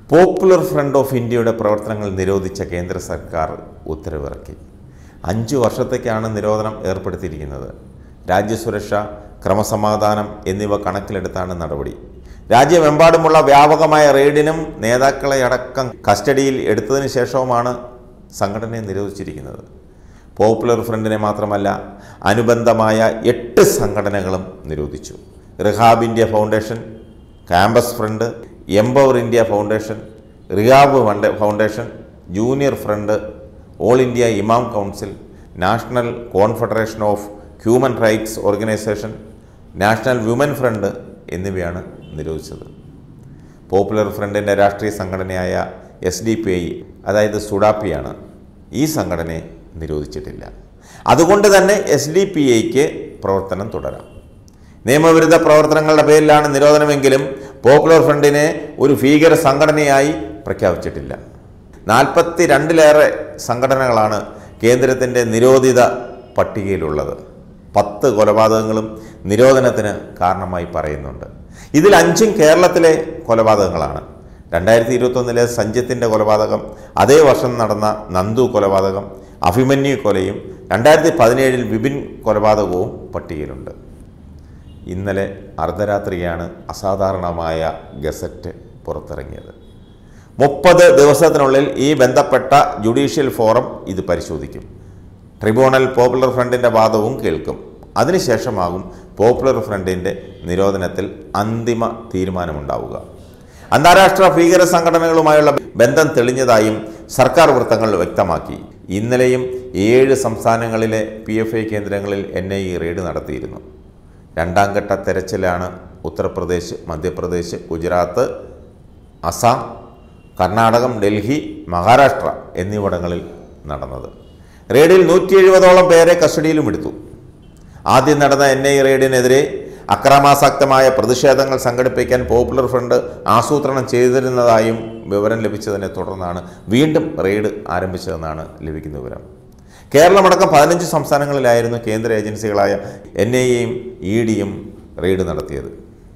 popular front of ഇന്ത്യയുടെ പ്രവർത്തനങ്ങൾ നിരോധിച്ച കേന്ദ്ര സർക്കാർ ഉത്തരവിറക്കി അഞ്ചു വർഷത്തേക്കാണ് നിരോധനം ഏർപ്പെടുത്തിയിരിക്കുന്നത് രാജ്യസുരക്ഷ ക്രമസമാധാനം എന്നിവ കണക്കിലെടുത്താണ് നടപടി രാജ്യമെമ്പാടുമുള്ള വ്യാപകമായ റെയ്ഡിനും നേതാക്കളെ അടക്കം കസ്റ്റഡിയിൽ എടുത്തതിന് ശേഷവുമാണ് സംഘടനയെ നിരോധിച്ചിരിക്കുന്നത് പോപ്പുലർ ഫ്രണ്ടിനെ മാത്രമല്ല അനുബന്ധമായ എട്ട് സംഘടനകളും നിരോധിച്ചു rehab India foundation campus front empower India foundation rehab fund foundation junior front all India imam council national confederation of human rights organisation national women front എന്നിവയാണ് നിരോധിച്ചത് പോപ്പുലർ ഫ്രണ്ടിൻ്റെ രാഷ്ട്രീയ സംഘടനയായ എസ് ഡി പി ഐ അതായത് സുഡാപ്പിയാണ് ഈ സംഘടനയെ നിരോധിച്ചിട്ടില്ല അതുകൊണ്ട് തന്നെ എസ് ഡി പി ഐക്ക് പ്രവർത്തനം തുടരാം നിയമവിരുദ്ധ പ്രവർത്തനങ്ങളുടെ പേരിലാണ് നിരോധനമെങ്കിലും പോപ്പുലർ ഫ്രണ്ടിനെ ഒരു ഭീകര സംഘടനയായി പ്രഖ്യാപിച്ചിട്ടില്ല നാൽപ്പത്തി രണ്ടിലേറെ സംഘടനകളാണ് കേന്ദ്രത്തിൻ്റെ നിരോധിത പട്ടികയിലുള്ളത് പത്ത് കൊലപാതകങ്ങളും നിരോധനത്തിന് കാരണമായി പറയുന്നുണ്ട് ഇതിൽ അഞ്ചും കേരളത്തിലെ കൊലപാതകങ്ങളാണ് രണ്ടായിരത്തി ഇരുപത്തൊന്നിലെ സഞ്ജിത്തിൻ്റെ കൊലപാതകം അതേ വർഷം നടന്ന നന്ദു കൊലപാതകം അഭിമന്യു കൊലയും രണ്ടായിരത്തി പതിനേഴിൽ വിപിൻ കൊലപാതകവും പട്ടികയിലുണ്ട് ഇന്നലെ അർദ്ധരാത്രിയാണ് അസാധാരണമായ ഗസറ്റ് പുറത്തിറങ്ങിയത് മുപ്പത് ദിവസത്തിനുള്ളിൽ ഈ ബന്ധപ്പെട്ട ജുഡീഷ്യൽ ഫോറം ഇത് പരിശോധിക്കും ട്രിബ്യൂണൽ പോപ്പുലർ ഫ്രണ്ടിൻ്റെ വാദവും കേൾക്കും അതിനുശേഷമാകും പോപ്പുലർ ഫ്രണ്ടിൻ്റെ നിരോധനത്തിൽ അന്തിമ തീരുമാനമുണ്ടാവുക അന്താരാഷ്ട്ര ഭീകര സംഘടനകളുമായുള്ള ബന്ധം തെളിഞ്ഞതായും സർക്കാർ വൃത്തങ്ങൾ വ്യക്തമാക്കി ഇന്നലെയും ഏഴ് സംസ്ഥാനങ്ങളിലെ പി എഫ് ഐ കേന്ദ്രങ്ങളിൽ എൻ ഐ എ റെയ്ഡ് നടത്തിയിരുന്നു രണ്ടാം ഘട്ട തെരച്ചിലാണ് ഉത്തർപ്രദേശ് മധ്യപ്രദേശ് ഗുജറാത്ത് അസം കർണാടകം ഡൽഹി മഹാരാഷ്ട്ര എന്നിവിടങ്ങളിൽ നടന്നത് റെയ്ഡിൽ നൂറ്റി എഴുപതോളം പേരെ കസ്റ്റഡിയിലും എടുത്തു ആദ്യം നടന്ന എൻ ഐ റെയ്ഡിനെതിരെ അക്രമാസക്തമായ പ്രതിഷേധങ്ങൾ സംഘടിപ്പിക്കാൻ പോപ്പുലർ ഫ്രണ്ട് ആസൂത്രണം ചെയ്തിരുന്നതായും വിവരം ലഭിച്ചതിനെ തുടർന്നാണ് വീണ്ടും റെയ്ഡ് ആരംഭിച്ചതെന്നാണ് ലഭിക്കുന്ന വിവരം കേരളമടക്കം പതിനഞ്ച് സംസ്ഥാനങ്ങളിലായിരുന്നു കേന്ദ്ര ഏജൻസികളായ എൻ ഐ എയും ഇ ഡിയും റെയ്ഡ് നടത്തിയത്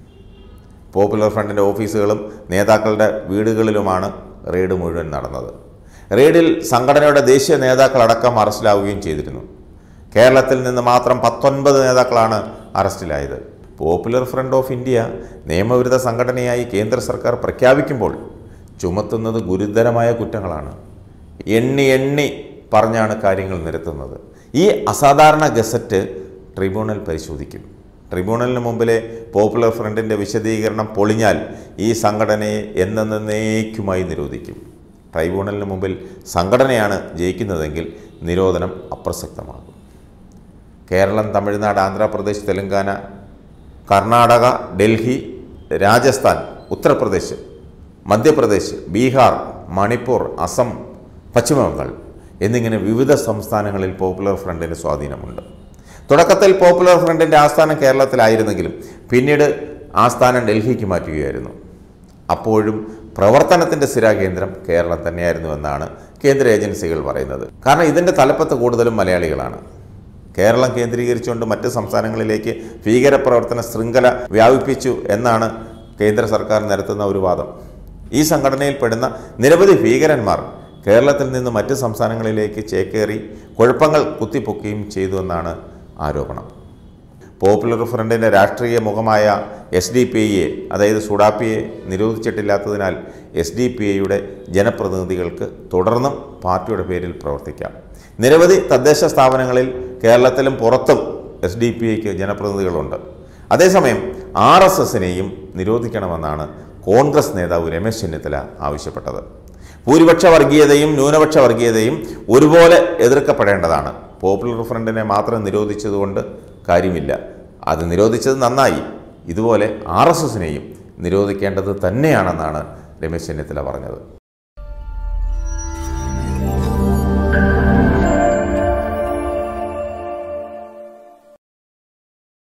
പോപ്പുലർ ഫ്രണ്ടിൻ്റെ ഓഫീസുകളും നേതാക്കളുടെ വീടുകളിലുമാണ് റെയ്ഡ് മുഴുവൻ നടന്നത് റെയ്ഡിൽ സംഘടനയുടെ ദേശീയ നേതാക്കളടക്കം അറസ്റ്റിലാവുകയും ചെയ്തിരുന്നു കേരളത്തിൽ നിന്ന് മാത്രം പത്തൊൻപത് നേതാക്കളാണ് അറസ്റ്റിലായത് പോപ്പുലർ ഫ്രണ്ട് ഓഫ് ഇന്ത്യ നിയമവിരുദ്ധ സംഘടനയായി കേന്ദ്ര സർക്കാർ പ്രഖ്യാപിക്കുമ്പോൾ ചുമത്തുന്നത് ഗുരുതരമായ കുറ്റങ്ങളാണ് എണ്ണി എണ്ണി പറഞ്ഞാണ് കാര്യങ്ങൾ നിരത്തുന്നത് ഈ അസാധാരണ ഗസറ്റ് ട്രിബ്യൂണൽ പരിശോധിക്കും ട്രിബ്യൂണലിന് മുമ്പിലെ പോപ്പുലർ ഫ്രണ്ടിൻ്റെ വിശദീകരണം പൊളിഞ്ഞാൽ ഈ സംഘടനയെ എന്നേക്കുമായി നിരോധിക്കും ട്രൈബ്യൂണലിന് മുമ്പിൽ സംഘടനയാണ് ജയിക്കുന്നതെങ്കിൽ നിരോധനം അപ്രസക്തമാകും കേരളം തമിഴ്നാട് ആന്ധ്രാപ്രദേശ് തെലങ്കാന കർണാടക ഡൽഹി രാജസ്ഥാൻ ഉത്തർപ്രദേശ് മധ്യപ്രദേശ് ബീഹാർ മണിപ്പൂർ അസം പശ്ചിമബംഗാൾ എന്നിങ്ങനെ വിവിധ സംസ്ഥാനങ്ങളിൽ പോപ്പുലർ ഫ്രണ്ടിന് സ്വാധീനമുണ്ട് തുടക്കത്തിൽ പോപ്പുലർ ഫ്രണ്ടിൻ്റെ ആസ്ഥാനം കേരളത്തിലായിരുന്നെങ്കിലും പിന്നീട് ആസ്ഥാനം ഡൽഹിക്ക് മാറ്റുകയായിരുന്നു അപ്പോഴും പ്രവർത്തനത്തിൻ്റെ സ്ഥിരാകേന്ദ്രം കേരളം തന്നെയായിരുന്നുവെന്നാണ് കേന്ദ്ര ഏജൻസികൾ പറയുന്നത് കാരണം ഇതിൻ്റെ തലപ്പത്ത് കൂടുതലും മലയാളികളാണ് കേരളം കേന്ദ്രീകരിച്ചുകൊണ്ട് മറ്റ് സംസ്ഥാനങ്ങളിലേക്ക് ഭീകരപ്രവർത്തന ശൃംഖല വ്യാപിപ്പിച്ചു എന്നാണ് കേന്ദ്ര സർക്കാർ നിരത്തുന്ന ഒരു വാദം ഈ സംഘടനയിൽ പെടുന്ന നിരവധി ഭീകരന്മാർ കേരളത്തിൽ നിന്ന് മറ്റ് സംസ്ഥാനങ്ങളിലേക്ക് ചേക്കേറി കുഴപ്പങ്ങൾ കുത്തിപ്പൊക്കുകയും ചെയ്തു എന്നാണ് ആരോപണം പോപ്പുലർ ഫ്രണ്ടിൻ്റെ രാഷ്ട്രീയ മുഖമായ എസ് ഡി പി ഐയെ അതായത് സുഡാപ്പിയെ നിരോധിച്ചിട്ടില്ലാത്തതിനാൽ എസ് ഡി പി ഐയുടെ ജനപ്രതിനിധികൾക്ക് തുടർന്നും പാർട്ടിയുടെ പേരിൽ പ്രവർത്തിക്കാം നിരവധി തദ്ദേശ സ്ഥാപനങ്ങളിൽ കേരളത്തിലും പുറത്തും എസ് ഡി പി ഐക്ക് ജനപ്രതിനിധികളുണ്ട് അതേസമയം ആർ എസ് എസിനെയും നിരോധിക്കണമെന്നാണ് കോൺഗ്രസ് നേതാവ് രമേശ് ചെന്നിത്തല ആവശ്യപ്പെട്ടത് ഭൂരിപക്ഷ വർഗീയതയും ന്യൂനപക്ഷ വർഗീയതയും ഒരുപോലെ എതിർക്കപ്പെടേണ്ടതാണ് പോപ്പുലർ ഫ്രണ്ടിനെ മാത്രം നിരോധിച്ചതുകൊണ്ട് കാര്യമില്ല അത് നിരോധിച്ചത് നന്നായി ഇതുപോലെ ആർ എസ് എസിനെയും നിരോധിക്കേണ്ടത് തന്നെയാണെന്നാണ് രമേശ് ചെന്നിത്തല പറഞ്ഞത്